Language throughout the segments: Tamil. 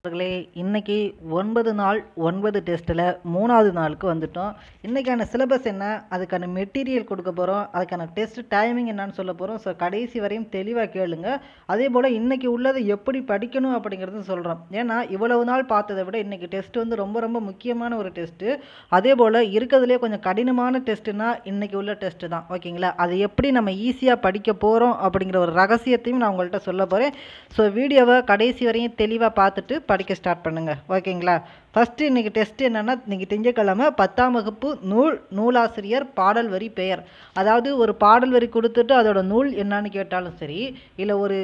அவர்களே இன்னைக்கு ஒன்பது நாள் ஒன்பது டெஸ்ட்டில் மூணாவது நாளுக்கு வந்துட்டோம் இன்றைக்கான சிலபஸ் என்ன அதுக்கான மெட்டீரியல் கொடுக்க போகிறோம் அதுக்கான டெஸ்ட் டைமிங் என்னன்னு சொல்ல போகிறோம் ஸோ கடைசி வரையும் தெளிவாக கேளுங்க அதே போல் இன்னைக்கு உள்ளதை எப்படி படிக்கணும் அப்படிங்கிறது சொல்கிறோம் ஏன்னா இவ்வளவு நாள் பார்த்ததை விட இன்னைக்கு டெஸ்ட் வந்து ரொம்ப ரொம்ப முக்கியமான ஒரு டெஸ்ட்டு அதே போல் இருக்கிறதுலே கொஞ்சம் கடினமான டெஸ்ட்டுனா இன்னைக்கு உள்ள டெஸ்ட்டு தான் ஓகேங்களா அதை எப்படி நம்ம ஈஸியாக படிக்க போகிறோம் அப்படிங்கிற ஒரு ரகசியத்தையும் நான் உங்கள்கிட்ட சொல்ல போகிறேன் ஸோ வீடியோவை கடைசி வரையும் தெளிவாக பார்த்துட்டு படிக்க ஸ்டார்ட் பண்ணுங்கள் ஓகேங்களா ஃபஸ்ட்டு இன்றைக்கி டெஸ்ட் என்னென்னா இன்றைக்கி திங்கக்கிழமை பத்தாம் வகுப்பு நூல் நூலாசிரியர் பாடல் வரி பெயர் அதாவது ஒரு பாடல் வரி கொடுத்துட்டு அதோட நூல் என்னன்னு கேட்டாலும் சரி இல்லை ஒரு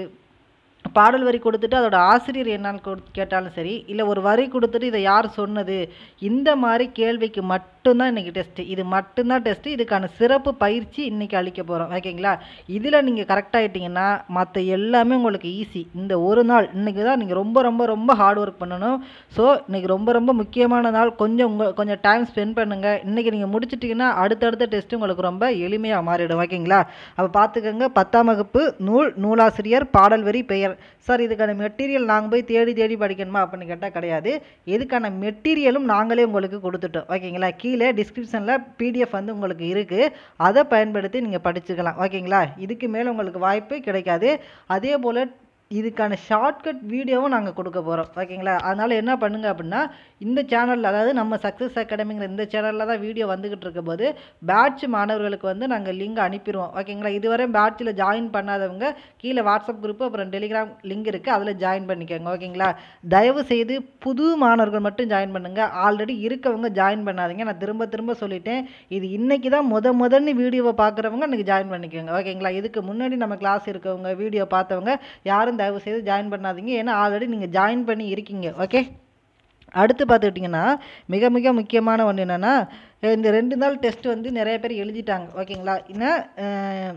பாடல் வரி கொடுத்துட்டு அதோட ஆசிரியர் என்னன்னு கொடு- கேட்டாலும் சரி இல்லை ஒரு வரி கொடுத்துட்டு இதை யார் சொன்னது இந்த மாதிரி கேள்விக்கு மட்டும்தான் இன்றைக்கி டெஸ்ட்டு இது மட்டும்தான் டெஸ்ட்டு இதுக்கான சிறப்பு பயிற்சி இன்றைக்கி அளிக்க போகிறோம் ஓகேங்களா இதில் நீங்கள் கரெக்டாகிட்டிங்கன்னா மற்ற எல்லாமே உங்களுக்கு ஈஸி இந்த ஒரு நாள் இன்றைக்கி தான் நீங்கள் ரொம்ப ரொம்ப ரொம்ப ஹார்ட் ஒர்க் பண்ணணும் ஸோ இன்றைக்கி ரொம்ப ரொம்ப முக்கியமான நாள் கொஞ்சம் உங்கள் கொஞ்சம் டைம் ஸ்பெண்ட் பண்ணுங்கள் இன்றைக்கி நீங்கள் முடிச்சிட்டிங்கன்னா அடுத்தடுத்த டெஸ்ட் உங்களுக்கு ரொம்ப எளிமையாக மாறிடும் ஓகேங்களா அப்போ பார்த்துக்கோங்க பத்தாம் வகுப்பு நூல் நூலாசிரியர் பாடல் வரி பெயர் சார் இதுக்கான மெட்டீரியல் நாங்கள் போய் தேடி தேடி படிக்கணுமா அப்படின்னு கேட்டால் கிடையாது இதுக்கான மெட்டீரியலும் நாங்களே உங்களுக்கு கொடுத்துட்டோம் ஓகேங்களா கீழே டிஸ்கிரிப்ஷனில் பிடிஎஃப் வந்து உங்களுக்கு இருக்குது அதை பயன்படுத்தி நீங்கள் படிச்சுக்கலாம் ஓகேங்களா இதுக்கு மேலே உங்களுக்கு வாய்ப்பு கிடைக்காது அதே போல் இதுக்கான ஷார்ட்கட் வீடியோவும் நாங்கள் கொடுக்க போகிறோம் ஓகேங்களா அதனால் என்ன பண்ணுங்க அப்படின்னா இந்த சேனலில் அதாவது நம்ம சக்ஸஸ் அகாடமிங்கிற இந்த சேனலில் தான் வீடியோ வந்துக்கிட்டு இருக்க போது பேட்ச் மாணவர்களுக்கு வந்து நாங்கள் லிங்க் அனுப்பிடுவோம் ஓகேங்களா இதுவரை பேட்சில் ஜாயின் பண்ணாதவங்க கீழே வாட்ஸ்அப் குரூப் அப்புறம் டெலிகிராம் லிங்க் இருக்குது அதில் ஜாயின் பண்ணிக்கோங்க ஓகேங்களா தயவு செய்து புது மாணவர்கள் மட்டும் ஜாயின் பண்ணுங்கள் ஆல்ரெடி இருக்கவங்க ஜாயின் பண்ணாதீங்க நான் திரும்ப திரும்ப சொல்லிட்டேன் இது இன்னைக்கு தான் முத முதன்னு வீடியோவை பார்க்குறவங்க இன்னைக்கு ஜாயின் பண்ணிக்கோங்க ஓகேங்களா இதுக்கு முன்னாடி நம்ம கிளாஸ் இருக்கவங்க வீடியோ பார்த்தவங்க யாரும் தயவு செய்து ஜாயின் பண்ணாதீங்க ஏன்னா ஆல்ரெடி நீங்கள் ஜாயின் பண்ணி இருக்கீங்க ஓகே அடுத்து பார்த்துக்கிட்டிங்கன்னா மிக மிக முக்கியமான ஒன்று என்னென்னா இந்த ரெண்டு நாள் டெஸ்ட் வந்து நிறைய பேர் எழுதிட்டாங்க ஓகேங்களா இன்னும் அஹ்,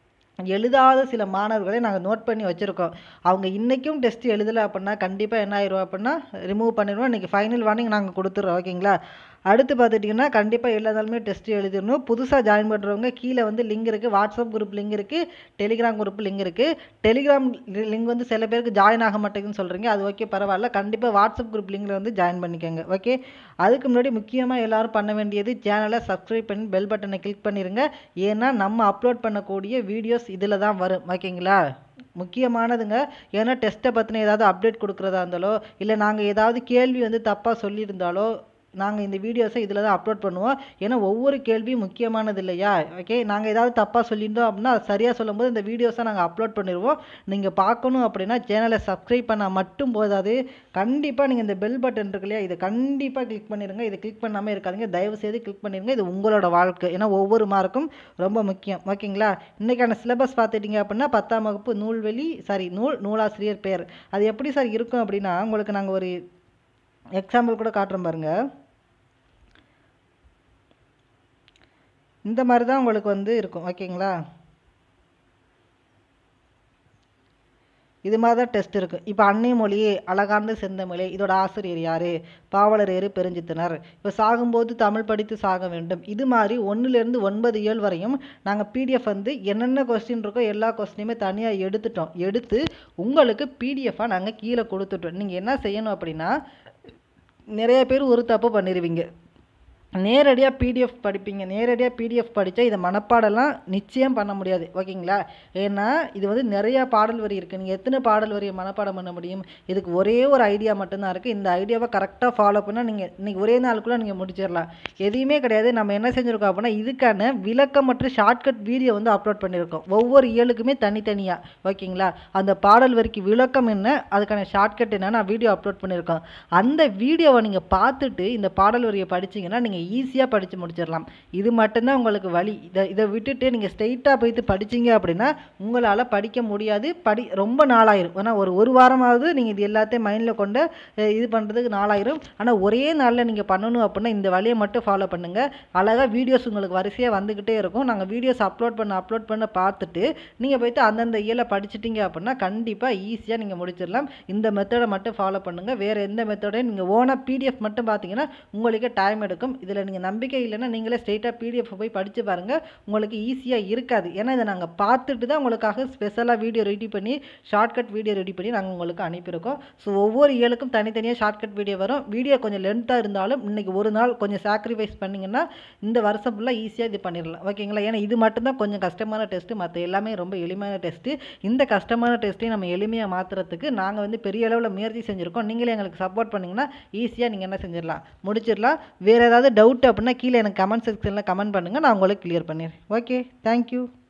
எழுதாத சில மாணவர்களை நாங்கள் நோட் பண்ணி வச்சுருக்கோம் அவங்க இன்றைக்கும் டெஸ்ட் எழுதலை அப்படின்னா கண்டிப்பாக என்ன ஆயிரும் அப்படின்னா ரிமூவ் பண்ணிடுவோம் இன்றைக்கி ஃபைனல் வார்னிங் நாங்கள் கொடுத்துட்றோம் ஓகேங்களா அடுத்து பார்த்துட்டிங்கன்னா கண்டிப்பாக எல்லா நாளுமே டெஸ்ட் எழுதிடணும் புதுசாக ஜாயின் பண்ணுறவங்க கீழே வந்து லிங்க் இருக்குது வாட்ஸ்அப் குரூப் லிங்க் இருக்குது டெலிகிராம் குரூப் லிங்க் இருக்குது டெலிகிராம் லிங்க் வந்து சில பேருக்கு ஜாயின் ஆக மாட்டேங்குதுன்னு சொல்கிறீங்க அது ஓகே பரவாயில்ல கண்டிப்பாக வாட்ஸ்அப் குரூப் லிங்கில் வந்து ஜாயின் பண்ணிக்கோங்க ஓகே அதுக்கு முன்னாடி முக்கியமாக எல்லாரும் பண்ண வேண்டியது சேனலை சப்ஸ்கிரைப் பண்ணி பெல் பட்டனை கிளிக் பண்ணிடுங்க ஏன்னா நம்ம அப்லோட் பண்ணக்கூடிய வீடியோஸ் இதில் தான் வரும் ஓகேங்களா முக்கியமானதுங்க ஏன்னா டெஸ்ட்டை பற்றின ஏதாவது அப்டேட் கொடுக்குறதா இருந்தாலோ இல்லை நாங்கள் ஏதாவது கேள்வி வந்து தப்பாக சொல்லியிருந்தாலோ நாங்கள் இந்த வீடியோஸை இதில் தான் அப்லோட் பண்ணுவோம் ஏன்னா ஒவ்வொரு கேள்வியும் முக்கியமானது இல்லையா ஓகே நாங்கள் ஏதாவது தப்பாக சொல்லியிருந்தோம் அப்படின்னா அது சரியாக சொல்லும்போது இந்த வீடியோஸை நாங்கள் அப்லோட் பண்ணிடுவோம் நீங்கள் பார்க்கணும் அப்படின்னா சேனலை சப்ஸ்கிரைப் பண்ணால் மட்டும் போதாது கண்டிப்பாக நீங்கள் இந்த பெல் பட்டன் இருக்கு இல்லையா இதை கண்டிப்பாக கிளிக் பண்ணிடுங்க இதை கிளிக் பண்ணாமல் இருக்காதீங்க தயவு செய்து கிளிக் பண்ணிடுங்க இது உங்களோட வாழ்க்கை ஏன்னா ஒவ்வொரு மார்க்கும் ரொம்ப முக்கியம் ஓகேங்களா இன்றைக்கான சிலபஸ் பார்த்துட்டிங்க அப்படின்னா பத்தாம் வகுப்பு நூல்வெளி சாரி நூல் நூலாசிரியர் பெயர் அது எப்படி சார் இருக்கும் அப்படின்னா உங்களுக்கு நாங்கள் ஒரு எக்ஸாம்பிள் கூட காட்டுறோம் பாருங்கள் இந்த மாதிரி தான் உங்களுக்கு வந்து இருக்கும் ஓகேங்களா இது மாதிரி தான் டெஸ்ட் இருக்குது இப்போ அன்னை மொழி அழகார்ந்த செந்தமிழே இதோட ஆசிரியர் யார் பாவலர் ஏறு பெருஞ்சித்தனர் இப்போ சாகும்போது தமிழ் படித்து சாக வேண்டும் இது மாதிரி ஒன்றுலேருந்து ஒன்பது ஏழு வரையும் நாங்கள் பிடிஎஃப் வந்து என்னென்ன கொஸ்டின் இருக்கோ எல்லா கொஸ்டினையுமே தனியாக எடுத்துட்டோம் எடுத்து உங்களுக்கு பிடிஎஃபாக நாங்கள் கீழே கொடுத்துட்டோம் நீங்கள் என்ன செய்யணும் அப்படின்னா நிறைய பேர் ஒரு தப்பு பண்ணிடுவீங்க நேரடியாக பிடிஎஃப் படிப்பீங்க நேரடியாக பிடிஎஃப் படித்தா இதை மனப்பாடெல்லாம் நிச்சயம் பண்ண முடியாது ஓகேங்களா ஏன்னா இது வந்து நிறையா பாடல் வரி இருக்குது நீங்கள் எத்தனை பாடல் வரியை மனப்பாடம் பண்ண முடியும் இதுக்கு ஒரே ஒரு ஐடியா மட்டும்தான் இருக்குது இந்த ஐடியாவை கரெக்டாக ஃபாலோ பண்ணால் நீங்கள் இன்றைக்கி ஒரே நாளுக்குள்ளே நீங்கள் முடிச்சிடலாம் எதையுமே கிடையாது நம்ம என்ன செஞ்சுருக்கோம் அப்படின்னா இதுக்கான விளக்கம் மற்றும் ஷார்ட்கட் வீடியோ வந்து அப்லோட் பண்ணியிருக்கோம் ஒவ்வொரு இயலுக்குமே தனித்தனியாக ஓகேங்களா அந்த பாடல் வரிக்கு விளக்கம் என்ன அதுக்கான ஷார்ட்கட் என்ன நான் வீடியோ அப்லோட் பண்ணியிருக்கோம் அந்த வீடியோவை நீங்கள் பார்த்துட்டு இந்த பாடல் வரியை படிச்சீங்கன்னா நீங்கள் ஈஸியாக படித்து முடிச்சிடலாம் இது மட்டும்தான் உங்களுக்கு வழி இதை இதை விட்டுட்டு நீங்கள் ஸ்ட்ரெயிட்டாக போயிட்டு படிச்சீங்க அப்படின்னா உங்களால் படிக்க முடியாது படி ரொம்ப நாளாயிரும் ஏன்னா ஒரு ஒரு வாரமாவது நீங்கள் இது எல்லாத்தையும் மைண்டில் கொண்டு அஹ், இது பண்ணுறதுக்கு நாளாயிரும் ஆனால் ஒரே நாளில் நீங்கள் பண்ணணும் அப்படின்னா இந்த வழியை மட்டும் ஃபாலோ பண்ணுங்கள் அழகாக வீடியோஸ் உங்களுக்கு வரிசையாக வந்துக்கிட்டே இருக்கும் நாங்கள் வீடியோஸ் அப்லோட் பண்ண அப்லோட் பண்ண பார்த்துட்டு நீங்கள் போயிட்டு அந்தந்த இயலை படிச்சிட்டீங்க அப்படின்னா கண்டிப்பாக ஈஸியாக நீங்கள் முடிச்சிடலாம் இந்த மெத்தடை மட்டும் ஃபாலோ பண்ணுங்கள் வேறு எந்த மெத்தடையும் நீங்கள் ஓனாக பிடிஎஃப் மட்டும் பார்த்தீங்கன்னா உங்களுக்கே டைம் எடுக்கும் இது இதில் நீங்கள் நம்பிக்கை இல்லைன்னா நீங்களே ஸ்ட்ரெயிட்டாக பிடிஎஃப் போய் படித்து பாருங்கள் உங்களுக்கு ஈஸியாக இருக்காது ஏன்னா இதை நாங்கள் பார்த்துட்டு தான் உங்களுக்காக ஸ்பெஷலாக வீடியோ ரெடி பண்ணி ஷார்ட்கட் வீடியோ ரெடி பண்ணி நாங்கள் உங்களுக்கு அனுப்பியிருக்கோம் ஸோ ஒவ்வொரு இயலுக்கும் தனித்தனியாக ஷார்ட்கட் வீடியோ வரும் வீடியோ கொஞ்சம் லென்த்தாக இருந்தாலும் இன்றைக்கி ஒரு நாள் கொஞ்சம் சாக்ரிஃபைஸ் பண்ணிங்கன்னா இந்த வருஷம் ஃபுல்லாக ஈஸியாக இது பண்ணிடலாம் ஓகேங்களா ஏன்னா இது மட்டும்தான் கொஞ்சம் கஷ்டமான டெஸ்ட்டு மற்ற எல்லாமே ரொம்ப எளிமையான டெஸ்ட்டு இந்த கஷ்டமான டெஸ்ட்டையும் நம்ம எளிமையாக மாற்றுறதுக்கு நாங்கள் வந்து பெரிய அளவில் முயற்சி செஞ்சுருக்கோம் நீங்களே எங்களுக்கு சப்போர்ட் பண்ணிங்கன்னா ஈஸியாக நீங்கள் என்ன செஞ்சிடலாம் முடிச்சிடலாம் வேறு ஏதாவது டவுட் அப்படின்னா கீழே எனக்கு கமெண்ட் செக்ஷனில் கமெண்ட் பண்ணுங்கள் நான் உங்களுக்கு கிளியர் பண்ணிடுறேன் ஓகே தேங்க்யூ